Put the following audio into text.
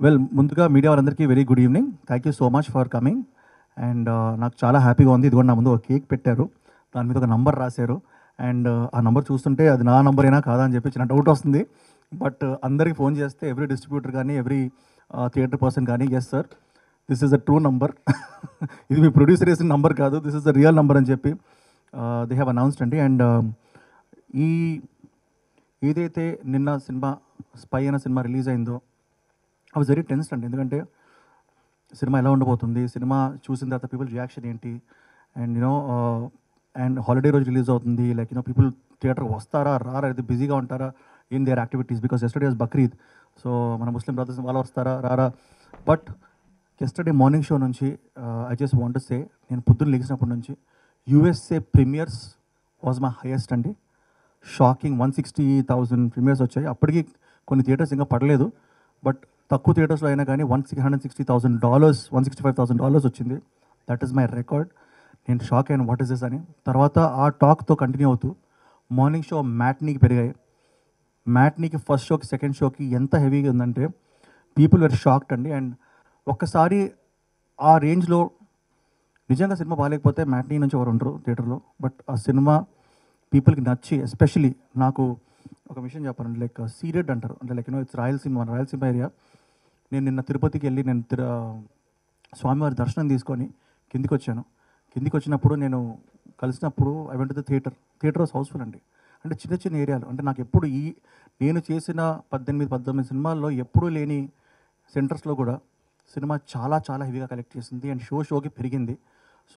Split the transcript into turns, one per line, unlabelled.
well ముందుగా media వాళ్ళందరికీ very good evening thank you so much for coming and నాకు చాలా హ్యాపీగా ఉంది ఇదిగో నా ముందు ఒక కేక్ పెట్టారు దాని మీద ఒక నంబర్ రాశారు అండ్ ఆ నంబర్ చూస్తుంటే అది నా నంబర్ అయినా కాదా అని చెప్పి చిన్న డౌట్ వస్తుంది బట్ అందరికి ఫోన్ చేస్తే ఎవ్రీ డిస్ట్రిబ్యూటర్ కానీ ఎవ్రీ థియేటర్ పర్సన్ కానీ yes sir this is a true number ఇది మీ ప్రొడ్యూసర్ వేసిన నంబర్ కాదు this is the real number అని చెప్పి దే హ్యావ్ అనౌన్స్డ్ అండి అండ్ ఈ ఏదైతే నిన్న సినిమా స్పై అనే సినిమా రిలీజ్ అయిందో ఐ వాజ్ వెరీ టెన్స్డ్ అండి ఎందుకంటే సినిమా ఎలా ఉండబోతుంది సినిమా చూసిన తర్వాత పీపుల్ రియాక్షన్ ఏంటి అండ్ యూనో అండ్ హాలిడే రోజు రిలీజ్ అవుతుంది లైక్ యూనో పీపుల్ థియేటర్ వస్తారా రారా ఇది బిజీగా ఉంటారా in their activities because yesterday is Bakrid so మన ముస్లిం బ్రదర్స్ వాళ్ళు వస్తారా రారా బట్ ఎస్టర్డే మార్నింగ్ షో నుంచి ఐ జస్ట్ వాంట్ సే నేను పొద్దున్న లెగిసినప్పటి నుంచి USA premiers was my highest అండి shocking one sixty thousand premiers వచ్చాయి అప్పటికి కొన్ని థియేటర్స్ ఇంకా పడలేదు బట్ తక్కువ థియేటర్స్లో అయినా కానీ one six hundred sixty thousand dollars one sixty five thousand dollars వచ్చింది దట్ ఈస్ మై రికార్డ్ నేను షాక్ అయిన వాట్ ఇస్ దిస్ అని తర్వాత ఆ టాక్తో కంటిన్యూ అవుతూ మార్నింగ్ షో మ్యాట్నీకి పెరిగాయి మ్యాట్నీకి ఫస్ట్ షోకి సెకండ్ షోకి ఎంత హెవీగా ఉందంటే పీపుల్ వెర్ షాక్డ్ అండి అండ్ ఒక్కసారి ఆ రేంజ్లో నిజంగా సినిమా బాగాలేకపోతే మ్యాట్నీ నుంచి ఎవరు ఉండరు థియేటర్లో బట్ ఆ సినిమా పీపుల్కి నచ్చి ఎస్పెషలీ నాకు ఒక విషయం చెప్పాలండి లైక్ సీరియడ్ అంటారు అంటే లైక్ యూనో ఇట్స్ రాయలసీమ మన రాయలసీమ ఏరియా నేను నిన్న తిరుపతికి వెళ్ళి నేను తిరు స్వామివారి దర్శనం తీసుకొని కిందికి వచ్చాను కిందికి వచ్చినప్పుడు నేను కలిసినప్పుడు I went the theatre theatre was house full అండి అంటే చిన్న చిన్న ఏరియాలు అంటే నాకు ఎప్పుడు ఈ నేను చేసిన పద్దెనిమిది పద్దెనిమిది సినిమాల్లో ఎప్పుడూ లేని సెంటర్స్లో కూడా సినిమా చాలా చాలా హెవీగా కలెక్ట్ చేసింది అండ్ షో షోకి పెరిగింది